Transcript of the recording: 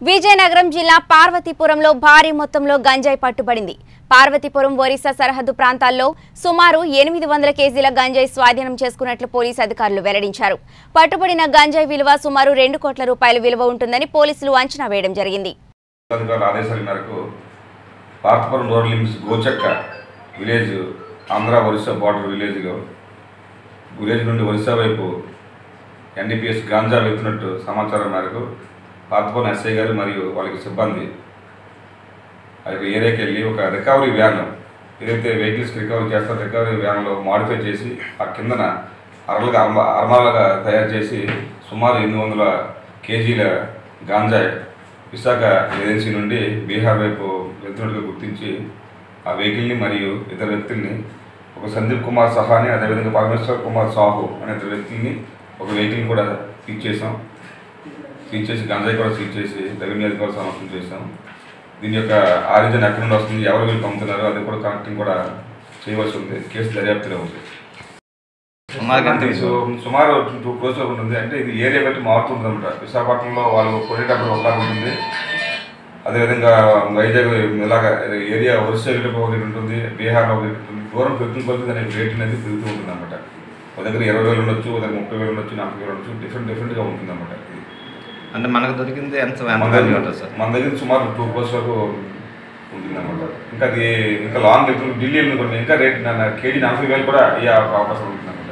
విజయనగరం జిల్లా పార్వతీపురంలో భారీ మొత్తంలో గంజాయి పట్టుబడింది పార్వతీపురం ఒరిస్సా సరిహద్దు ప్రాంతాల్లో సుమారు ఎనిమిది వందల కేజీల గంజాయి స్వాధీనం చేసుకున్నట్లు పోలీసు అధికారులు వెల్లడించారు పట్టుబడిన గంజాయి విలువ సుమారు రెండు కోట్ల రూపాయల విలువ ఉంటుందని పోలీసులు అంచనా వేయడం జరిగింది అధికారుల ఆదేశాల మేరకు Parthapuram rural limits Gochakka village Andhra Orissa border విలేజ్లో విలేజ్ నుండి ఒరిస్సా వైపు ఎన్డీపీఎస్ గాంజా వెళ్తున్నట్టు సమాచారం మేరకు పార్తపురం ఎస్ఐ గారు మరియు వాళ్ళకి సిబ్బంది ఆ యొక్క ఏరియాకి వెళ్ళి ఒక రికవరీ వ్యాన్ ఏదైతే వెహికల్స్ రికవరీ చేస్తారో రికవరీ వ్యాన్లో మాడిఫై చేసి ఆ కిందన అరలుగా అర్మ అర్మాలుగా తయారు చేసి సుమారు ఎనిమిది వందల కేజీల గాంజాయ్ విశాఖ ఏజెన్సీ నుండి బీహార్ వైపు వెళ్తున్నట్టుగా గుర్తించి ఆ వెహికల్ని మరియు ఇతర వ్యక్తుల్ని ఒక సందీప్ కుమార్ సహాని అదేవిధంగా పరమేశ్వర్ కుమార్ సాహు అనే ఇద్దరు వ్యక్తుల్ని ఒక వెహికల్ని కూడా సీజ్ చేసాం సీజ్ చేసి గంజాయి కూడా సీజ్ చేసి రెవెన్యూ అధికారులు సమర్పణ చేసాం దీని యొక్క ఆరిజిన్ ఎక్కడి నుండి వస్తుంది ఎవరు వీళ్ళు పంపుతున్నారు అది కూడా కనెక్టింగ్ కూడా చేయవలసి ఉంది కేసు దర్యాప్తులో ఉంది సుమారుగా ఎంత సో సుమారు టూ క్రోర్స్ లో ఉంటుంది అంటే ఇది ఏరియా బట్టి మారుతుంది అనమాట విశాఖపట్నంలో వాళ్ళు కొనేటప్పుడు ఒకలాగా ఉంటుంది అదేవిధంగా వైజాగ్ ఇలాగా ఏరియా ఒరిస్సా వెళ్ళేటప్పుడు ఒకటి ఉంటుంది బీహార్లో ఒకటి ఉంటుంది దూరం పెరుగుతున్న కొద్ది దాని రేట్ అనేది పెరుగుతూ ఉంటుంది అనమాట ఒక దగ్గర ఇరవై వేలు ఉండొచ్చు ఒక దగ్గర ముప్పై వేలు ఉండొచ్చు నలభై వేలు ఉండొచ్చు డిఫరెంట్ డిఫరెంట్గా ఉంటుంది అనమాట అంటే మనకు దొరికింది ఎంత ఎంత మన వాల్యూ దగ్గర ఉంటుంది సార్ మన దగ్గర సుమారు టూ క్రోర్స్ వరకు ఉంటుంది అనమాట ఇంకా అది ఇంకా లాంగ్ ఇప్పుడు ఢిల్లీ వెళ్ళిన కొన్ని ఇంకా రేట్ కేజీ నలభై వేలు కూడా అయ్యే అవకాశం ఉంటుంది